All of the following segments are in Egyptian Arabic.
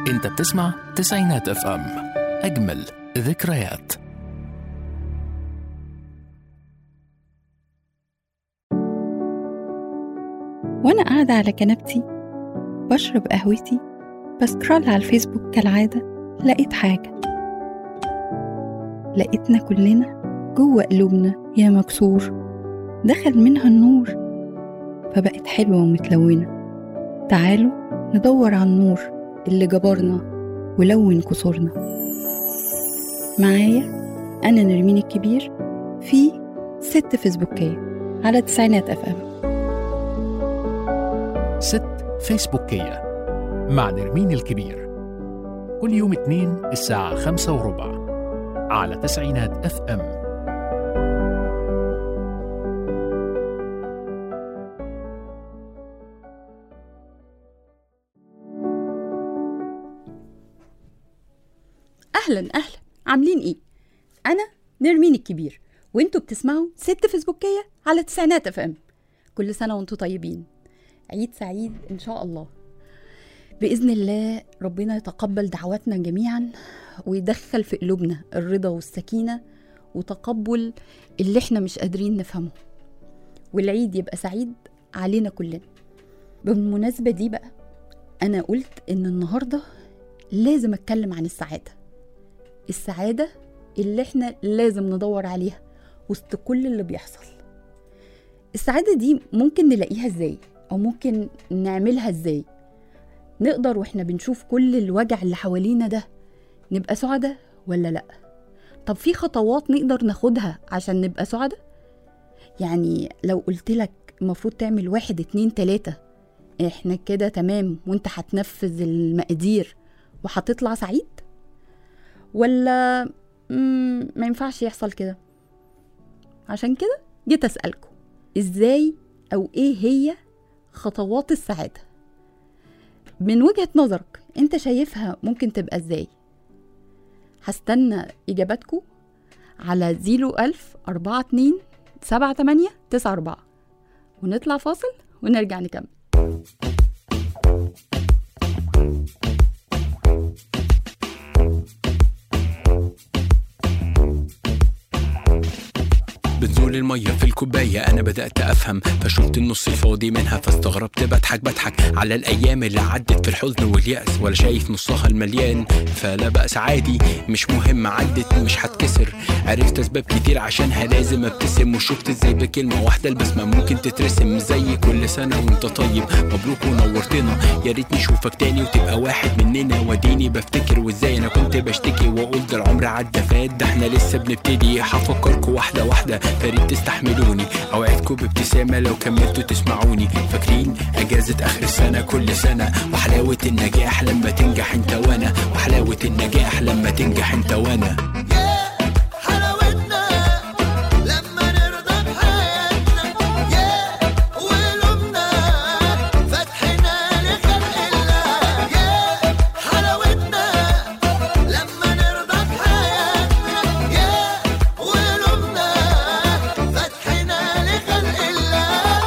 انت بتسمع تسعينات اف ام اجمل ذكريات وأنا قاعدة على كنبتي بشرب قهوتي بسكرول على الفيسبوك كالعادة لقيت حاجة لقيتنا كلنا جوه قلوبنا يا مكسور دخل منها النور فبقت حلوة ومتلونة تعالوا ندور على النور اللي جبرنا ولون كسورنا معايا أنا نرمين الكبير في ست فيسبوكية على تسعينات أف أم ست فيسبوكية مع نرمين الكبير كل يوم اثنين الساعة خمسة وربع على تسعينات اف ام اهلا اهلا عاملين ايه انا نرمين الكبير وانتوا بتسمعوا ست فيسبوكيه على تسعينات اف ام كل سنه وانتوا طيبين عيد سعيد ان شاء الله باذن الله ربنا يتقبل دعواتنا جميعا ويدخل في قلوبنا الرضا والسكينه وتقبل اللي احنا مش قادرين نفهمه والعيد يبقى سعيد علينا كلنا بالمناسبه دي بقى انا قلت ان النهارده لازم اتكلم عن السعاده السعادة اللي احنا لازم ندور عليها وسط كل اللي بيحصل السعادة دي ممكن نلاقيها ازاي او ممكن نعملها ازاي نقدر واحنا بنشوف كل الوجع اللي حوالينا ده نبقى سعداء ولا لا طب في خطوات نقدر ناخدها عشان نبقى سعداء يعني لو قلت لك المفروض تعمل واحد اتنين تلاتة احنا كده تمام وانت هتنفذ المقادير وهتطلع سعيد ولا مم، ما ينفعش يحصل كده عشان كده جيت أسألكم إزاي أو إيه هي خطوات السعادة من وجهة نظرك أنت شايفها ممكن تبقى إزاي هستنى إجاباتكم على زيرو ألف أربعة اتنين سبعة تمانية تسعة أربعة ونطلع فاصل ونرجع نكمل بتزول المية في الكوباية أنا بدأت أفهم فشلت النص الفاضي منها فاستغربت بضحك بضحك على الأيام اللي عدت في الحزن واليأس ولا شايف نصها المليان فلا بأس عادي مش مهم عدت مش هتكسر عرفت أسباب كتير عشانها لازم أبتسم وشفت إزاي بكلمة واحدة البسمة ممكن تترسم زي كل سنة وأنت طيب مبروك ونورتنا يا ريت نشوفك تاني وتبقى واحد مننا وديني بفتكر وإزاي أنا كنت بشتكي وأقول ده العمر عدى فات ده إحنا لسه بنبتدي هفكركوا واحدة واحدة فريد تستحملوني اوعدكم بابتسامه لو كملتوا تسمعوني فاكرين اجازه اخر السنه كل سنه وحلاوه النجاح لما تنجح انت وانا وحلاوه النجاح لما تنجح انت وانا حلاوتنا لما نرضى بحياتنا يا ولومنا فتحنا لخلق الله يا حلاوتنا لما نرضى بحياتنا يا ولومنا فتحنا لخلق الله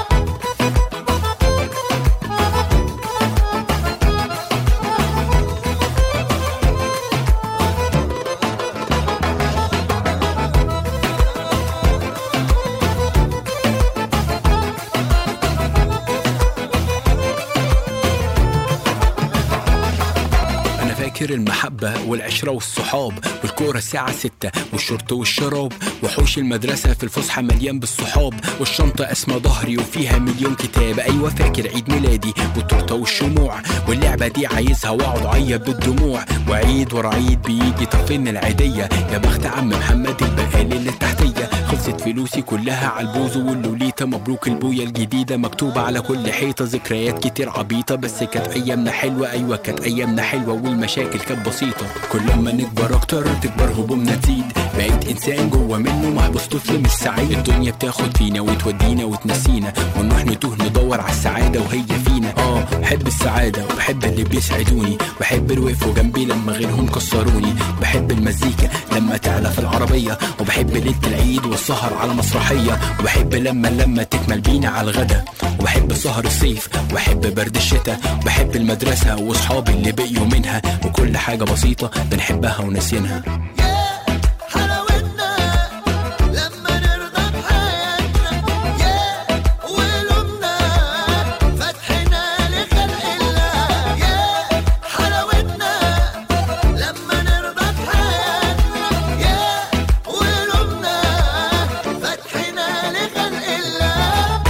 انا فاكر المحبة والعشرة والصحاب والكورة الساعة ستة والشرط والشراب وحوش المدرسة في الفسحة مليان بالصحاب والشنطة اسمى ظهري وفيها مليون كتاب ايوه فاكر عيد ميلادي والتورتة والشموع واللعبة دي عايزها واقعد اعيط بالدموع وعيد ورا عيد بيجي طب فين العيدية يا بخت عم محمد البقال اللي تحتية خلصت فلوسي كلها على البوزو واللوليتا مبروك البوية الجديدة مكتوبة على كل حيطة ذكريات كتير عبيطة بس كانت أيامنا حلوة أيوة كانت أيامنا حلوة والمشاكل كانت بسيطة كل ما نكبر أكتر تكبر همومنا تزيد بقيت إنسان جوه منه محبوس طفل مش سعيد الدنيا بتاخد فينا وتودينا وتنسينا ونروح نتوه ندور على السعادة وهي فينا اه بحب السعادة وبحب اللي بيسعدوني بحب اللي وقفوا جنبي لما غيرهم كسروني بحب المزيكا لما تعلى في العربية وبحب ليلة العيد والسهر على مسرحية وبحب لما لما تكمل بينا على الغدا وبحب سهر الصيف وبحب برد الشتاء وبحب المدرسة واصحابي اللي بقيوا منها وكل حاجة بسيطة بنحبها وناسينها يا حلاوتنا لما نرضى بحياتنا يا ولومنا فتحنا لخلق الله يا حلاوتنا لما نرضى بحياتنا يا ولومنا فتحنا لخلق الله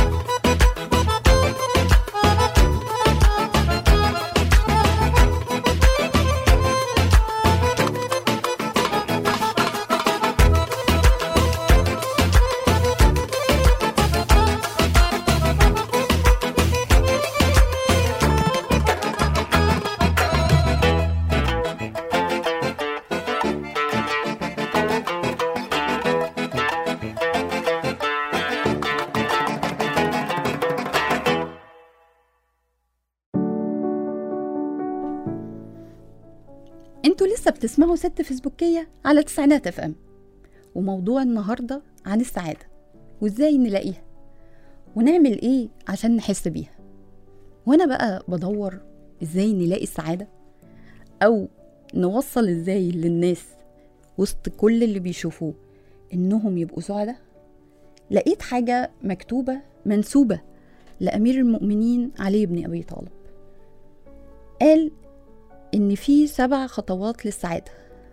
انتوا لسه بتسمعوا ست فيسبوكية على تسعينات اف ام وموضوع النهاردة عن السعادة وازاي نلاقيها ونعمل ايه عشان نحس بيها وانا بقى بدور ازاي نلاقي السعادة او نوصل ازاي للناس وسط كل اللي بيشوفوه انهم يبقوا سعداء لقيت حاجة مكتوبة منسوبة لأمير المؤمنين علي بن أبي طالب قال إن في سبع خطوات للسعادة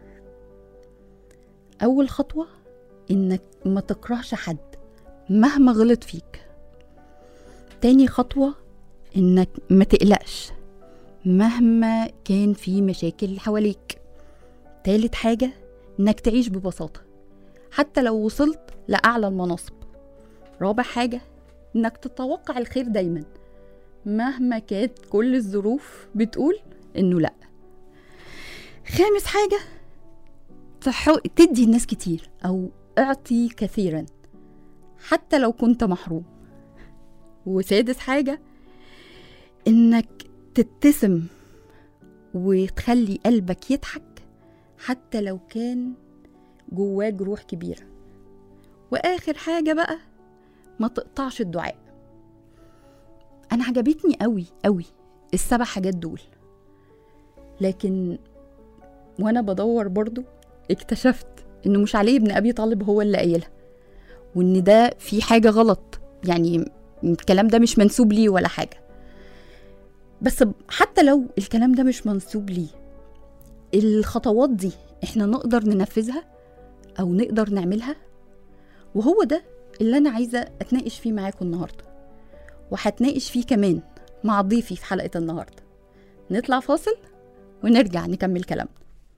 أول خطوة إنك ما تكرهش حد مهما غلط فيك تاني خطوة إنك ما تقلقش مهما كان في مشاكل حواليك تالت حاجة إنك تعيش ببساطة حتى لو وصلت لأعلى المناصب رابع حاجة إنك تتوقع الخير دايما مهما كانت كل الظروف بتقول إنه لأ خامس حاجة تحو... تدي الناس كتير أو اعطي كثيرا حتى لو كنت محروم وسادس حاجة إنك تبتسم وتخلي قلبك يضحك حتى لو كان جواك جروح كبيرة وآخر حاجة بقى ما تقطعش الدعاء أنا عجبتني قوي قوي السبع حاجات دول لكن وانا بدور برضو اكتشفت انه مش علي بن ابي طالب هو اللي قايلها وان ده في حاجه غلط يعني الكلام ده مش منسوب ليه ولا حاجه بس ب- حتى لو الكلام ده مش منسوب ليه الخطوات دي احنا نقدر ننفذها او نقدر نعملها وهو ده اللي انا عايزه اتناقش فيه معاكم النهارده وهتناقش فيه كمان مع ضيفي في حلقه النهارده نطلع فاصل ونرجع نكمل كلامنا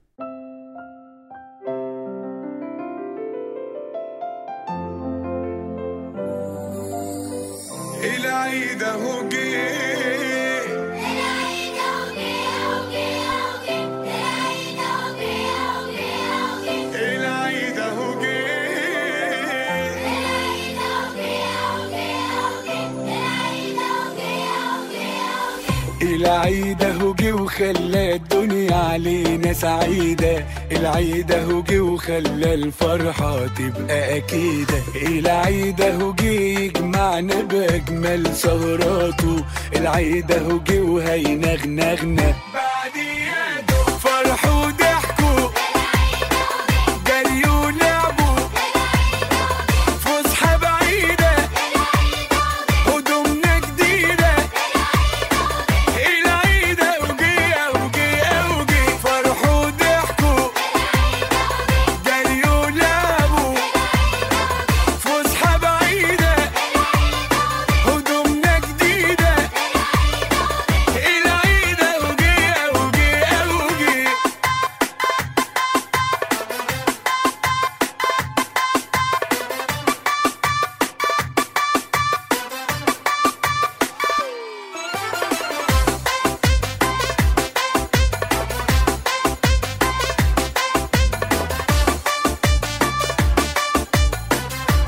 العيد اهو جه العيد اهو جه العيد اهو جه وخلى الدنيا علينا سعيدة العيد اهو جه وخلى الفرحة تبقى أكيدة العيد اهو جه يجمعنا بأجمل سهراته العيد اهو جه وهينغنغنا بعدياته فرحوا وضحكوا جريوا ولعبوا فسحة بعيدة هدومنا جديدة العيد اوجي اوجي اوجي فرحوا وضحكوا جريوا ولعبوا فسحة بعيدة هدومنا جديدة العيد اوجي اوجي اوجي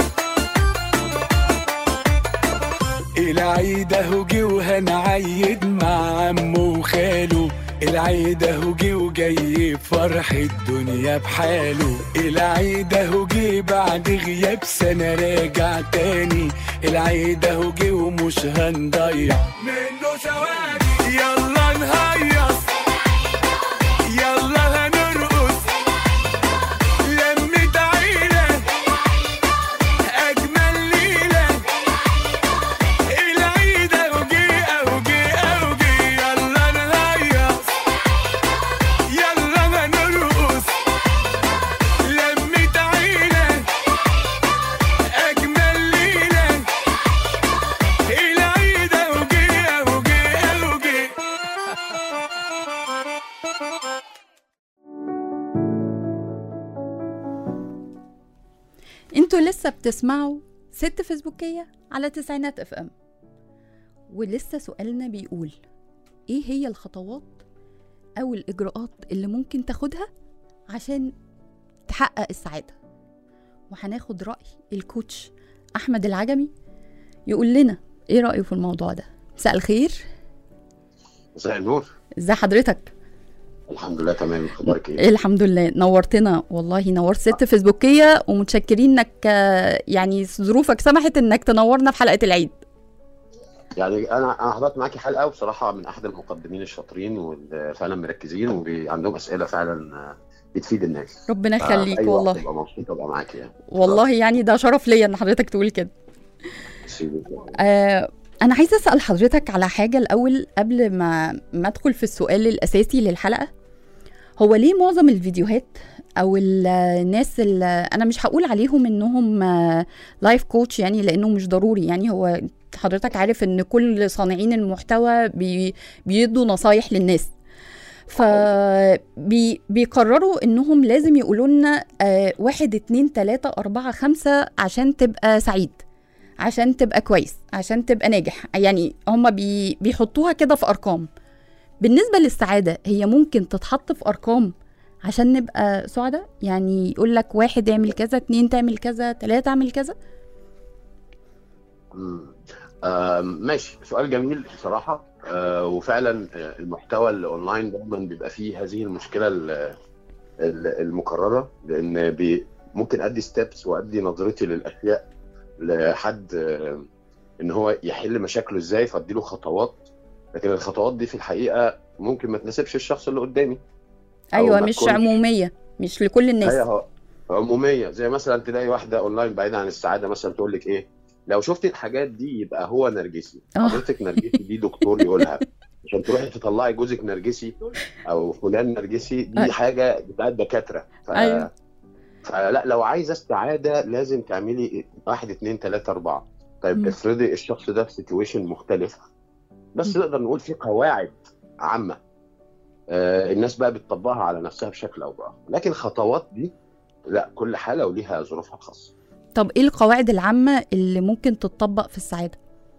العيد اهو جه وهنعيد مع عمه وخاله العيد اهو جه وجاي فرح الدنيا بحاله العيد اهو جه بعد غياب سنة راجع تاني العيد اهو جه ومش هنضيع منه ثواني يلا نهيص يلا هنرقص لمة عيلة أجمل ليلة العيد اهو جه اهو جه اهو جه يلا نهيص يلا هنرقص لمة عيلة أجمل ليلة العيد اهو جه اهو جه اهو جه انتوا لسه بتسمعوا ست فيسبوكية على تسعينات اف ام ولسه سؤالنا بيقول ايه هي الخطوات او الاجراءات اللي ممكن تاخدها عشان تحقق السعادة وهناخد رأي الكوتش احمد العجمي يقول لنا ايه رأيه في الموضوع ده مساء الخير مساء النور ازي حضرتك الحمد لله تمام اخبارك ايه الحمد لله نورتنا والله نورت ست فيسبوكية ومتشكرين انك آه، يعني ظروفك سمحت انك تنورنا في حلقة العيد يعني انا انا حضرت معاكي حلقه وبصراحه من احد المقدمين الشاطرين واللي فعلا مركزين وعندهم اسئله فعلا آه، بتفيد الناس ربنا يخليك فأي وقت والله ابقى مبسوط ابقى معاكي يعني والله يعني ده شرف ليا ان حضرتك تقول كده سيدي. آه انا عايزه اسال حضرتك على حاجه الاول قبل ما ما ادخل في السؤال الاساسي للحلقه هو ليه معظم الفيديوهات او ال- الناس اللي انا مش هقول عليهم انهم لايف كوتش يعني لانه مش ضروري يعني هو حضرتك عارف ان كل صانعين المحتوى بي بيدوا نصايح للناس ف بي بيقرروا انهم لازم يقولوا لنا آه واحد اتنين تلاتة اربعة خمسة عشان تبقى سعيد عشان تبقى كويس عشان تبقى ناجح يعني هما بي بيحطوها كده في ارقام بالنسبة للسعادة هي ممكن تتحط في ارقام عشان نبقى سعداء يعني يقول لك واحد اعمل كذا اتنين تعمل كذا تلاتة اعمل كذا مم. آم، ماشي سؤال جميل بصراحه آه، وفعلا آه، المحتوى الاونلاين دايما بيبقى فيه هذه المشكله ال- ال- المكرره لان بي ممكن ادي ستيبس وادي نظرتي للاشياء لحد آه، ان هو يحل مشاكله ازاي فادي له خطوات لكن الخطوات دي في الحقيقه ممكن ما تناسبش الشخص اللي قدامي أو ايوه ما مش تكونش- عمومية مش لكل الناس هي هو عموميه زي مثلا تلاقي واحده اونلاين بعيده عن السعاده مثلا تقول لك ايه لو شفتي الحاجات دي يبقى هو نرجسي آه. حضرتك نرجسي دي دكتور يقولها عشان تروحي تطلعي جوزك نرجسي او فلان نرجسي دي أيوة. حاجه بتاعت دكاتره ف... أيوة. فلا لو عايزه السعاده لازم تعملي واحد اتنين تلاته اربعه طيب مم. افرضي الشخص ده في سيتويشن مختلف بس مم. نقدر نقول في قواعد عامه آه، الناس بقى بتطبقها على نفسها بشكل او باخر لكن خطوات دي لا كل حاله وليها ظروفها الخاصه طب ايه القواعد العامة اللي ممكن تتطبق في السعادة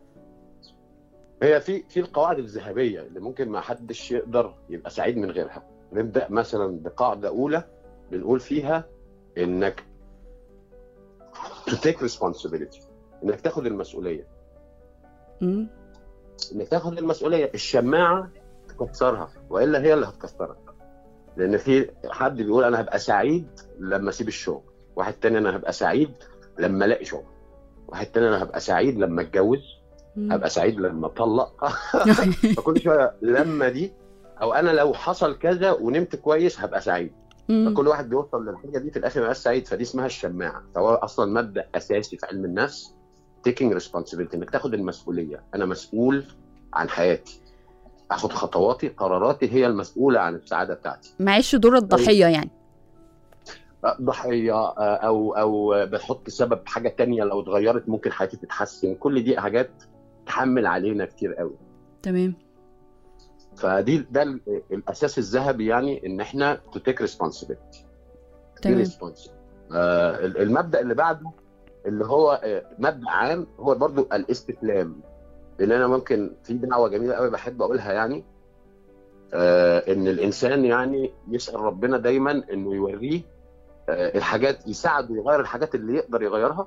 هي في في القواعد الذهبيه اللي ممكن ما حدش يقدر يبقى سعيد من غيرها نبدا مثلا بقاعده اولى بنقول فيها انك to take responsibility انك تاخد المسؤوليه مم. انك تاخد المسؤوليه الشماعه تكسرها والا هي اللي هتكسرك لان في حد بيقول انا هبقى سعيد لما اسيب الشغل واحد تاني انا هبقى سعيد لما الاقي شغل واحد تاني انا هبقى سعيد لما اتجوز مم. هبقى سعيد لما اطلق فكل شويه لما دي او انا لو حصل كذا ونمت كويس هبقى سعيد مم. فكل واحد بيوصل للحاجه دي في الاخر ما يبقاش سعيد فدي اسمها الشماعه فهو اصلا مبدا اساسي في علم النفس taking responsibility انك تاخد المسؤوليه انا مسؤول عن حياتي اخد خطواتي قراراتي هي المسؤوله عن السعاده بتاعتي معيش دور الضحية يعني ضحيه آه، او او بحط سبب حاجه تانية لو اتغيرت ممكن حياتي تتحسن كل دي حاجات تحمل علينا كتير قوي تمام فدي ده ال- الاساس الذهبي يعني ان احنا تو تيك ريسبونسبيلتي تمام آه المبدا اللي بعده اللي هو آه، مبدا عام هو برضو الاستسلام لان انا ممكن في دعوه جميله قوي بحب اقولها يعني آه ان الانسان يعني يسال ربنا دايما انه يوريه آه الحاجات يساعده يغير الحاجات اللي يقدر يغيرها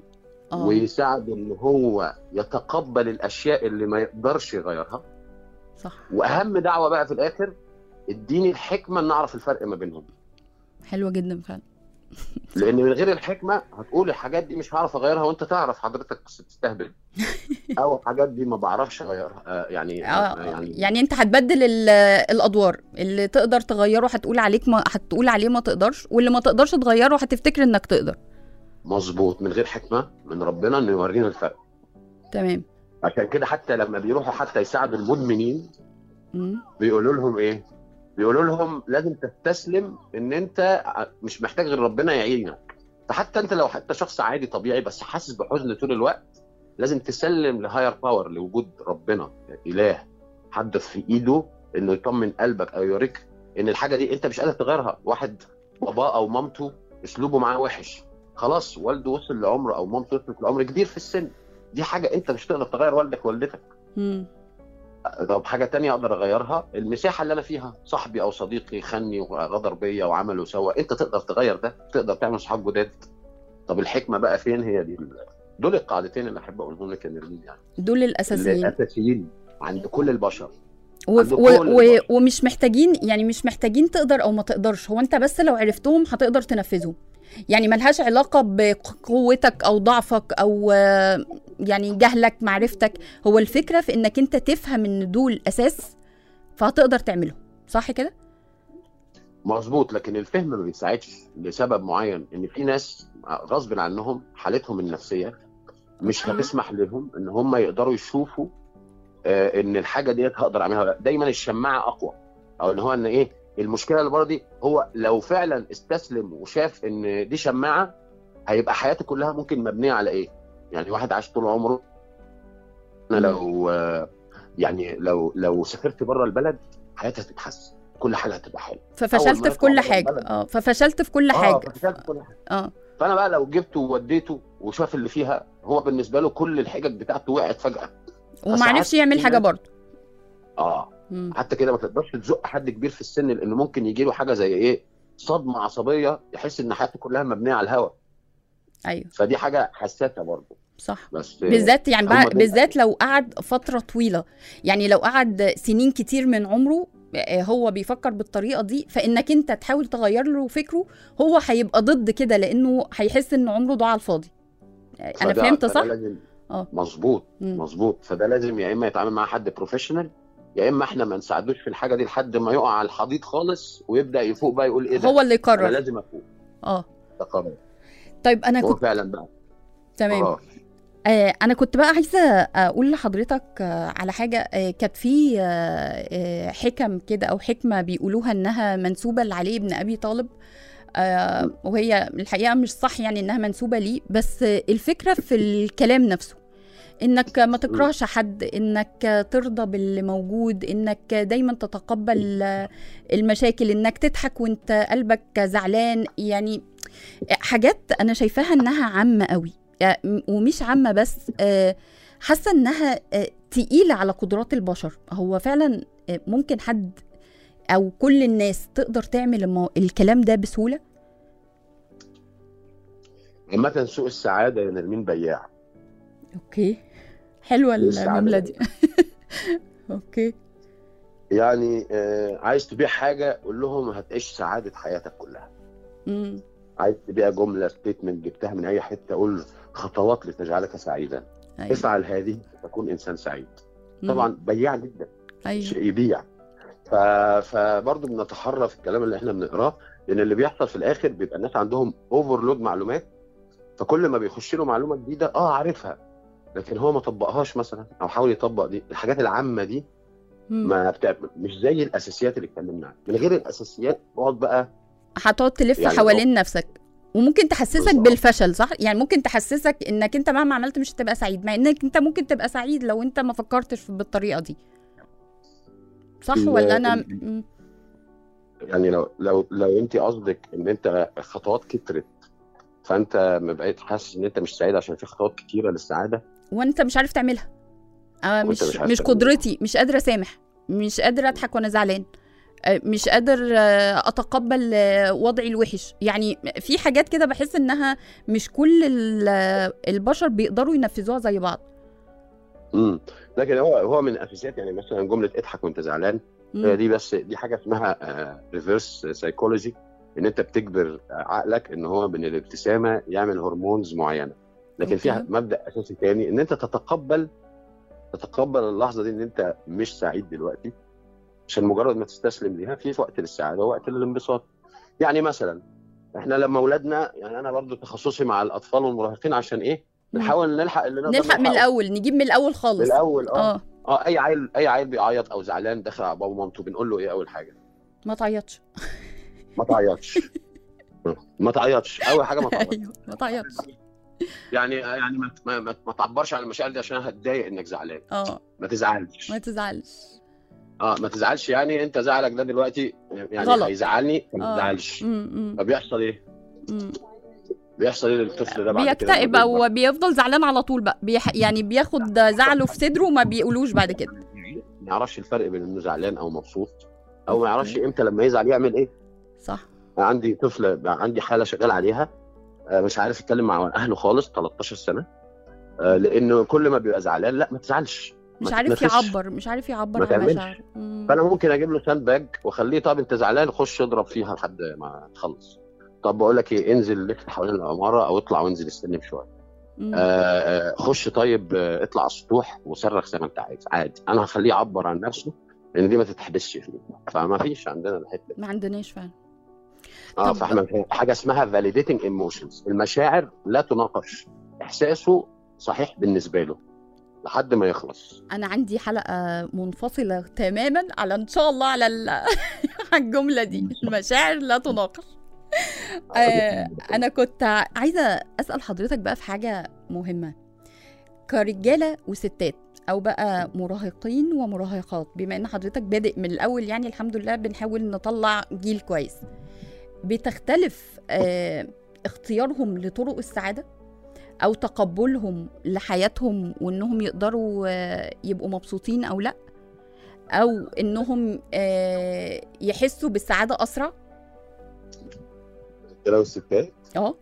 اه ويساعده ان هو يتقبل الاشياء اللي ما يقدرش يغيرها صح واهم دعوه بقى في الاخر اديني الحكمه ان اعرف الفرق ما بينهم حلوه جدا فعلا لان من غير الحكمه هتقول الحاجات دي مش هعرف اغيرها وانت تعرف حضرتك بس بتستهبل او الحاجات دي ما بعرفش اغيرها آه، يعني آه، يعني يعني انت هتبدل ال- الادوار اللي تقدر تغيره هتقول عليك ما هتقول عليه ما تقدرش واللي ما تقدرش تغيره هتفتكر انك تقدر مظبوط من غير حكمه من ربنا انه يورينا الفرق تمام عشان كده حتى لما بيروحوا حتى يساعدوا المدمنين مم. بيقولوا لهم ايه؟ بيقولوا لهم لازم تستسلم ان انت مش محتاج غير ربنا يعينك فحتى انت لو حتى شخص عادي طبيعي بس حاسس بحزن طول الوقت لازم تسلم لهاير باور لوجود ربنا اله حد في ايده انه يطمن قلبك او يوريك ان الحاجه دي انت مش قادر تغيرها واحد باباه او مامته اسلوبه معاه وحش خلاص والده وصل لعمر او مامته وصلت لعمر كبير في السن دي حاجه انت مش تقدر تغير والدك والدتك مم. طب حاجه تانية اقدر اغيرها المساحه اللي انا فيها صاحبي او صديقي خني وغدر بيا وعمل وسوى انت تقدر تغير ده تقدر تعمل صحاب جداد طب الحكمه بقى فين هي دي دول القاعدتين اللي احب اقولهم لك يا نرمين يعني دول الاساسيين الاساسيين عند كل البشر و... عند و... كل و... البشر. ومش محتاجين يعني مش محتاجين تقدر او ما تقدرش هو انت بس لو عرفتهم هتقدر تنفذهم يعني ملهاش علاقة بقوتك او ضعفك او آه، يعني جهلك معرفتك هو الفكرة في انك انت تفهم ان دول اساس فهتقدر تعملهم صح كده مظبوط لكن الفهم ما بيساعدش لسبب معين ان في ناس غصب عنهم حالتهم النفسيه مش أوكي. هتسمح لهم ان هم يقدروا يشوفوا آه، ان الحاجه ديت هقدر اعملها ولا لأ. دايما الشماعه اقوى او ان هو ان ايه المشكله اللي بره دي هو لو فعلا استسلم وشاف ان دي شماعه هيبقى حياته كلها ممكن مبنيه على ايه؟ يعني واحد عاش طول عمره انا مم. لو آه، يعني لو لو سافرت بره البلد حياتي هتتحسن كل حاجه هتبقى حلوه ففشلت ما في كل يطلع بره حاجة البلد. اه ففشلت في كل اه حاجة فشلت في كل حاجه اه فانا بقى لو جبته ووديته وشاف اللي فيها هو بالنسبه له كل الحجج بتاعته وقعت فجاه وما عرفش ساعات يعمل في حاجة ناس- برضه اه مم. حتى كده ما تقدرش تزق حد كبير في السن لان ممكن يجي له حاجه زي ايه صدمه عصبيه يحس ان حياته كلها مبنيه على الهواء ايوه فدي حاجه حساسه برضه صح بس بالذات يعني هم بقى دول بالذات لو قعد فتره طويله يعني لو قعد سنين كتير من عمره آه، هو بيفكر بالطريقه دي فانك انت تحاول تغير له فكره هو هيبقى ضد كده لانه هيحس ان عمره ضاع على الفاضي آه، انا فده- فهمت فده صح لازم اه. مظبوط مم. مظبوط فده لازم يا اما يتعامل مع حد بروفيشنال يا اما احنا ما نساعدوش في الحاجه دي لحد ما يقع على الحضيض خالص ويبدا يفوق بقى يقول ايه ده هو اللي انا يقرر لازم افوق اه ده قرار طيب انا هو كنت فعلا بقى تمام قرار. آه انا كنت بقى عايزه اقول لحضرتك آه على حاجه آه كانت في آه آه حكم كده او حكمه بيقولوها انها منسوبه لعلي بن ابي طالب آه وهي الحقيقه مش صح يعني انها منسوبه ليه بس آه الفكره في الكلام نفسه انك ما تكرهش حد انك ترضى باللي موجود انك دايما تتقبل آه، المشاكل انك تضحك وانت قلبك زعلان يعني حاجات انا شايفاها انها عامه قوي يعني ومش عامه بس آه، حاسه انها آه، تقيله على قدرات البشر هو فعلا آه، ممكن حد او كل الناس تقدر تعمل المو... الكلام ده بسهوله عامة سوق السعادة يا نرمين بياع اوكي حلوه السعادة. الجمله دي اوكي يعني آه عايز تبيع حاجة قول لهم هتعيش سعادة حياتك كلها مم. عايز تبيع جملة ستيتمنت جبتها من أي حتة قول خطوات لتجعلك سعيدا ايوه افعل هذه تكون إنسان سعيد مم. طبعا بياع جدا ايوه شيء يبيع ف... فبرضه بنتحرى في الكلام اللي احنا بنقراه لان اللي بيحصل في الاخر بيبقى الناس عندهم اوفرلود معلومات فكل ما بيخش له معلومه جديده اه عارفها لكن هو ما طبقهاش مثلا او حاول يطبق دي الحاجات العامه دي مم. ما بتاع... مش زي الاساسيات اللي اتكلمنا عنها من غير الاساسيات اقعد بقى هتقعد تلف يعني حوالين نفسك وممكن تحسسك بالظبط. بالفشل صح يعني ممكن تحسسك انك انت مهما عملت مش هتبقى سعيد مع انك انت ممكن تبقى سعيد لو انت ما فكرتش بالطريقه دي صح ال- ولا انا ال- مم. يعني لو لو لو انت قصدك ان انت خطوات كترت فانت ما بقيت حاسس ان انت مش سعيد عشان في خطوات كتيره للسعاده وانت مش عارف تعملها آه وانت مش مش عارف مش تعملها. قدرتي مش قادره اسامح مش قادره اضحك وانا زعلان آه، مش قادر آه، اتقبل آه، وضعي الوحش يعني في حاجات كده بحس انها مش كل ال- آه، البشر بيقدروا ينفذوها زي بعض امم لكن هو هو من الاساسيات يعني مثلا جمله اضحك وانت زعلان مم. هي دي بس دي حاجه اسمها ريفرس سايكولوجي ان انت بتجبر عقلك ان هو من الابتسامه يعمل هرمونز معينه لكن في أوكي. مبدا اساسي تاني ان انت تتقبل تتقبل اللحظه دي ان انت مش سعيد دلوقتي عشان مجرد ما تستسلم ليها في وقت للسعاده ووقت للانبساط يعني مثلا احنا لما اولادنا يعني انا برضو تخصصي مع الاطفال والمراهقين عشان ايه مم. نحاول نلحق اللي نقدر نلحق من نلحقه. الاول نجيب من الاول من خالص الاول اه اه اه اي عيل اي عيل بيعيط او زعلان داخل على بابا ومامته بنقول له ايه اول حاجه ما تعيطش ما تعيطش ما تعيطش اول حاجه ما تعيطش ايوه ما تعيطش يعني يعني ما, ما, ما, ما تعبرش عن المشاعر دي عشان هتضايق انك زعلان اه ما تزعلش ما تزعلش اه ما تزعلش يعني انت زعلك ده دلوقتي يعني غلط. هيزعلني فما آه. تزعلش مم، فبيحصل ايه؟ مم. بيحصل ايه للطفل ده بعد كده لما بيكتئب بيكبر؟ او بيفضل زعلان على طول بقى بيح... يعني بياخد زعله في صدره وما بيقولوش بعد كده ما يعرفش الفرق بين انه زعلان او مبسوط او ما يعرفش امتى لما يزعل يعمل ايه صح عندي طفل عندي حاله شغال عليها آه، مش عارف يتكلم مع اهله خالص 13 سنه آه، لانه كل ما بيبقى زعلان لا ما تزعلش مش ما عارف تتنفسش. يعبر مش عارف يعبر ما عن تعملش. مشاعره مم. فانا ممكن اجيب له ساند باج واخليه طب انت زعلان خش اضرب فيها لحد ما تخلص طب بقول لك ايه انزل لف حوالين العماره او اطلع وانزل استلم شويه مم. آه، آه، خش طيب آه، اطلع على السطوح وصرخ زي ما انت عايز عادي انا هخليه يعبر عن نفسه لان دي ما تتحبسش فيه فما فيش عندنا الحته دي ما عندناش فعلا اه طب- فاحنا حاجه اسمها validating emotions المشاعر لا تناقش احساسه صحيح بالنسبه له لحد ما يخلص انا عندي حلقه منفصله تماما على ان شاء الله على ال- على الجمله دي المشاعر لا تناقش آه انا كنت ع- عايزه اسال حضرتك بقى في حاجه مهمه كرجاله وستات او بقى مراهقين ومراهقات بما ان حضرتك بادئ من الاول يعني الحمد لله بنحاول نطلع جيل كويس بتختلف آه اختيارهم لطرق السعاده او تقبلهم لحياتهم وانهم يقدروا آه، يبقوا مبسوطين او لا او انهم آه، يحسوا بالسعاده اسرع لو الستات اه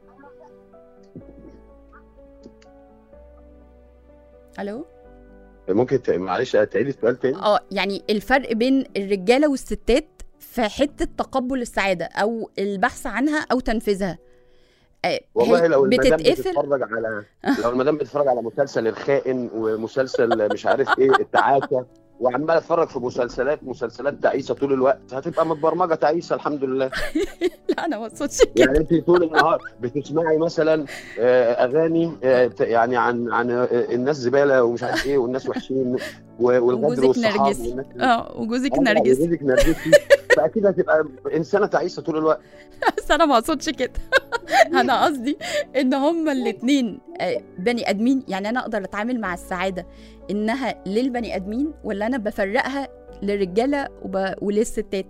الو ممكن ت- معلش تعيدي السؤال تاني اه يعني الفرق بين الرجاله والستات في حته تقبل السعاده او البحث عنها او تنفيذها آه، والله هي لو المدام بتتقفل بتتفرج على لو المدام بتتفرج على مسلسل الخائن ومسلسل مش عارف ايه التعاسه وعماله تتفرج في مسلسلات مسلسلات تعيسه طول الوقت هتبقى متبرمجه تعيسه الحمد لله لا انا ما اقصدش كده يعني انت طول النهار بتسمعي مثلا آه، اغاني آه، ت- يعني عن عن آه، الناس زباله ومش عارف ايه والناس وحشين و- والغدر وجوزك والصحاب نرجسي والناس اه وجوزك آه، نرجسي وجوزك نرجسي فاكيد هتبقى انسانه تعيسه طول الوقت بس انا ما اقصدش كده انا قصدي ان هما الاتنين آه، بني ادمين يعني انا اقدر اتعامل مع السعاده انها للبني ادمين ولا انا بفرقها للرجاله وب... وللستات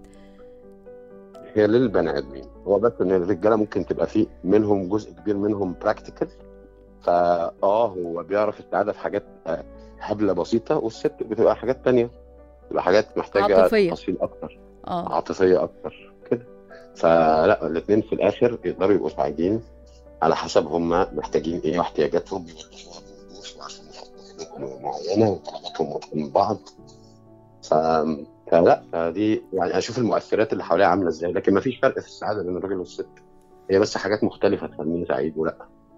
هي للبني ادمين هو بس ان الرجاله ممكن تبقى فيه منهم جزء كبير منهم براكتيكال فاه هو بيعرف السعاده في حاجات آه، هبله بسيطه والست بتبقى حاجات تانية بتبقى حاجات محتاجه عاطفية. تفاصيل اكتر اه عاطفيه اكتر كده فلا الاثنين في الاخر يقدروا يبقوا سعيدين على حسب هم محتاجين ايه واحتياجاتهم بيوضحوها بوضوح وعشان يحطوا حدود معينه وطلباتهم من بعض ف... فلا فدي يعني اشوف المؤثرات اللي حواليها عامله ازاي لكن ما فيش فرق في السعاده بين الراجل والست هي بس حاجات مختلفه تخليني سعيد ولا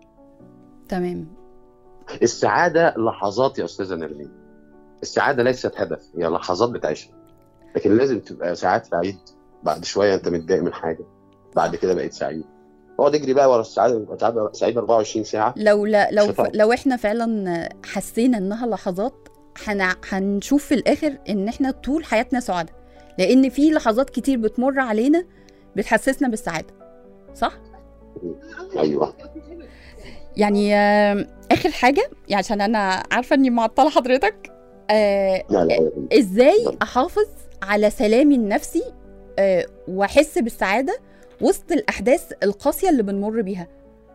تمام السعاده لحظات يا استاذه نرمين السعاده ليست هدف هي لحظات بتعيشها لكن لازم تبقى ساعات سعيد بعد شويه انت متضايق من حاجه بعد كده بقيت سعيد اقعد اجري بقى ورا السعاده تبقى سعيد- سعيد 24 ساعه لو لا لو مش هتعرف. لو احنا فعلا حسينا انها لحظات هن... هنشوف في الاخر ان احنا طول حياتنا سعداء لان في لحظات كتير بتمر علينا بتحسسنا بالسعاده صح ايوه يعني آه، اخر حاجه يعني عشان انا عارفه اني معطله حضرتك آه لا لا ازاي احافظ على سلامي النفسي آه واحس بالسعاده وسط الاحداث القاسيه اللي بنمر بيها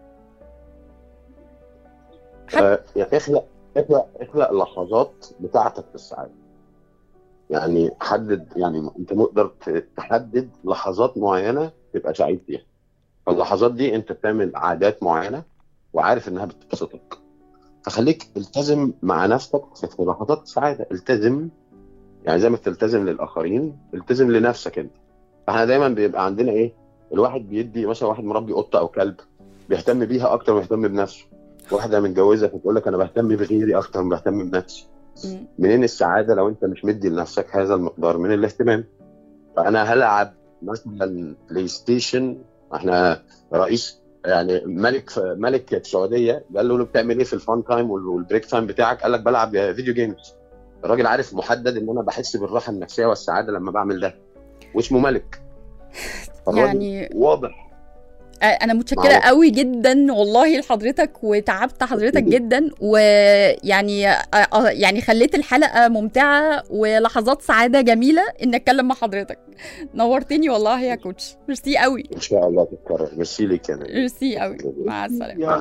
آه، يعني اخلق اخلق اخلق لحظات بتاعتك في السعاده يعني حدد يعني انت تقدر ت- تحدد لحظات معينه تبقى سعيد فيها فاللحظات دي انت بتعمل عادات معينه وعارف انها بتبسطك فخليك التزم مع نفسك في لحظات السعاده التزم يعني زي ما بتلتزم للاخرين التزم لنفسك انت فاحنا دايما بيبقى عندنا ايه الواحد بيدي مثلا واحد مربي قطه او كلب بيهتم بيها اكتر ما بيهتم بنفسه واحده متجوزه فتقول لك انا بهتم بغيري اكتر ما بهتم بنفسي مم. منين السعاده لو انت مش مدي لنفسك هذا المقدار من الاهتمام فانا هلعب مثلا بلاي ستيشن احنا رئيس يعني ملك ملك في السعوديه قال له بتعمل ايه في الفان تايم وال- والبريك تايم بتاعك قال لك بلعب فيديو جيمز الراجل عارف محدد ان انا بحس بالراحه النفسيه والسعاده لما بعمل ده واسمه ملك فالراجل يعني واضح آه، انا متشكره معروف. قوي جدا والله لحضرتك وتعبت حضرتك جدا ويعني آه، آه، يعني خليت الحلقه ممتعه ولحظات سعاده جميله ان اتكلم مع حضرتك نورتني والله يا كوتش ميرسي قوي ان شاء الله تتكرر ميرسي ليك يا نبيل. ميرسي قوي مع السلامه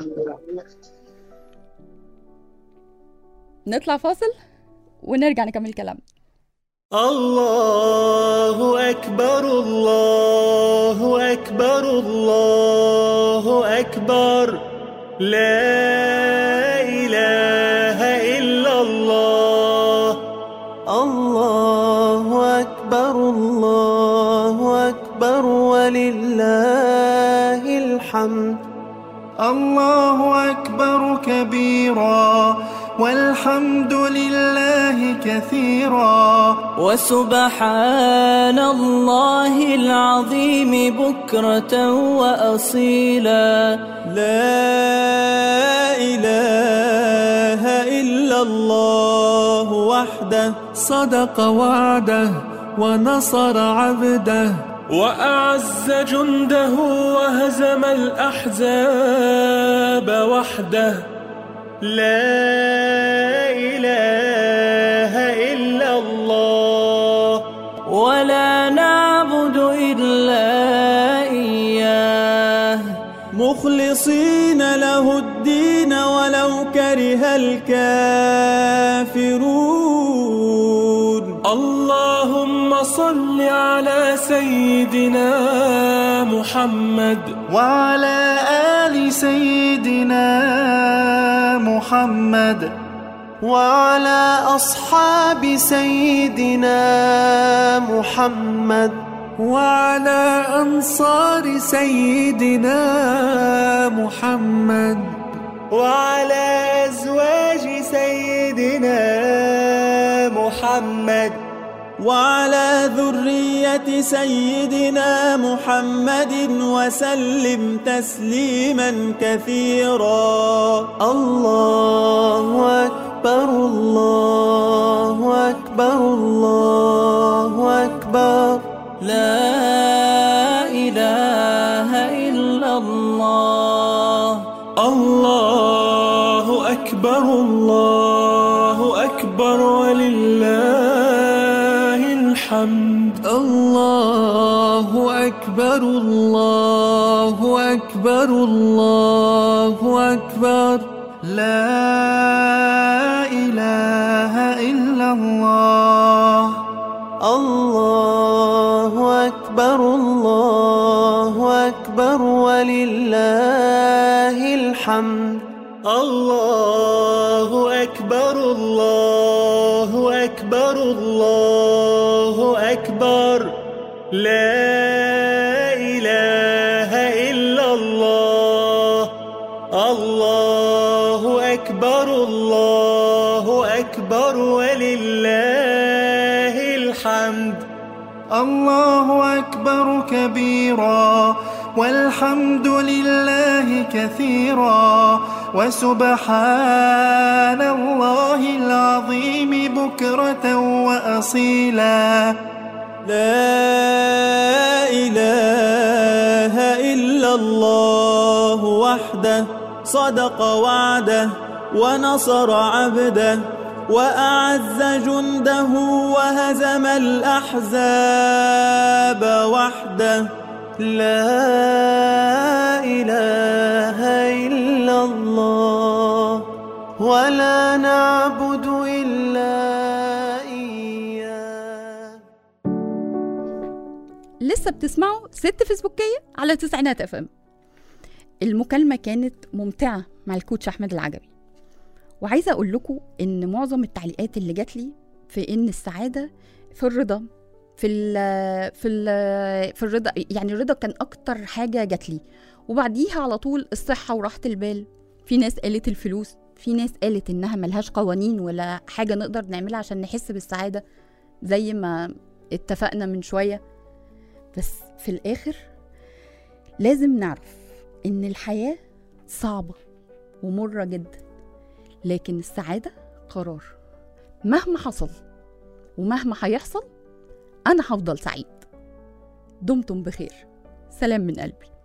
نطلع فاصل ونرجع نكمل كلامنا الله أكبر الله أكبر الله أكبر لا إله إلا الله الله أكبر الله أكبر ولله الحمد الله أكبر كبيرا والحمد لله كثيرا وسبحان الله العظيم بكرة وأصيلا لا إله إلا الله وحده صدق وعده ونصر عبده وأعز جنده وهزم الأحزاب وحده لا إله إلا الله ولا نعبد إلا إياه مخلصين له الدين ولو كره الكافرون اللهم صل على سيدنا محمد وعلى آل سيدنا محمد وعلى أصحاب سيدنا محمد وعلى أنصار سيدنا محمد وعلى أزواج سيدنا محمد وعلى ذرية سيدنا محمد وسلم تسليما كثيرا الله أكبر الله أكبر الله أكبر لا إله إلا الله الله أكبر الله أكبر ولله الحمد الله أكبر الله أكبر الله أكبر لا إله إلا الله الله أكبر الله أكبر ولله الحمد الله أكبر الله أكبر الله أكبر لا إله إلا الله الله أكبر الله أكبر ولله الحمد الله أكبر كبيرا والحمد لله كثيرا وسبحان الله العظيم بكرة وأصيلا لا إله إلا الله وحده صدق وعده ونصر عبده وأعز جنده وهزم الأحزاب وحده لا إله إلا الله ولا نعبد إلا إياه لسه بتسمعوا ست فيسبوكية على تسعينات اف ام المكالمة كانت ممتعة مع الكوتش أحمد العجبي وعايزه اقول لكم ان معظم التعليقات اللي جات لي في ان السعاده في الرضا في ال في ال في الرضا يعني الرضا كان اكتر حاجه جات لي وبعديها على طول الصحه وراحه البال في ناس قالت الفلوس في ناس قالت انها ملهاش قوانين ولا حاجه نقدر نعملها عشان نحس بالسعاده زي ما اتفقنا من شويه بس في الاخر لازم نعرف ان الحياه صعبه ومره جدا لكن السعاده قرار مهما حصل ومهما هيحصل انا هفضل سعيد دمتم بخير سلام من قلبي